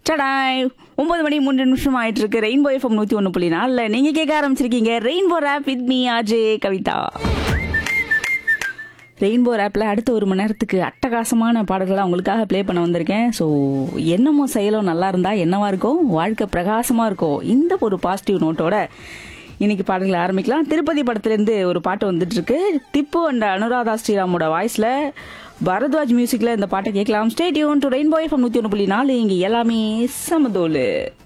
டடாய் ஒன்பது மணி மூன்று நிமிஷம் ஆயிட்டு இருக்கு ரெயின்போ எஃப்எம் நூற்றி ஒன்று புள்ளி நாலில் நீங்கள் கேட்க ஆரம்பிச்சிருக்கீங்க rainbow rap with me RJ Kavitha rainbow ரேப்பில் அடுத்த ஒரு மணி நேரத்துக்கு அட்டகாசமான பாடல்களை உங்களுக்காக ப்ளே பண்ண வந்திருக்கேன் ஸோ என்னமோ செயலும் நல்லா இருந்தால் என்னவா இருக்கும் வாழ்க்கை பிரகாசமாக இருக்கும் இந்த ஒரு பாசிட்டிவ் நோட்டோட இன்னைக்கு பாடல்களை ஆரம்பிக்கலாம் திருப்பதி படத்துலேருந்து ஒரு பாட்டு வந்துட்டு இருக்கு திப்பு அண்ட் அனுராதா ஸ்ரீராமோட வாய்ஸில் பரத்வாஜ் மியூசிக்கில் இந்த பாட்டை கேட்கலாம் ஸ்டேடியூன் டு ரெயின்போ எஃப்எம் நூற்றி ஒன்று புள்ளி நாலு இங்கே எல்லாமே சமதோலு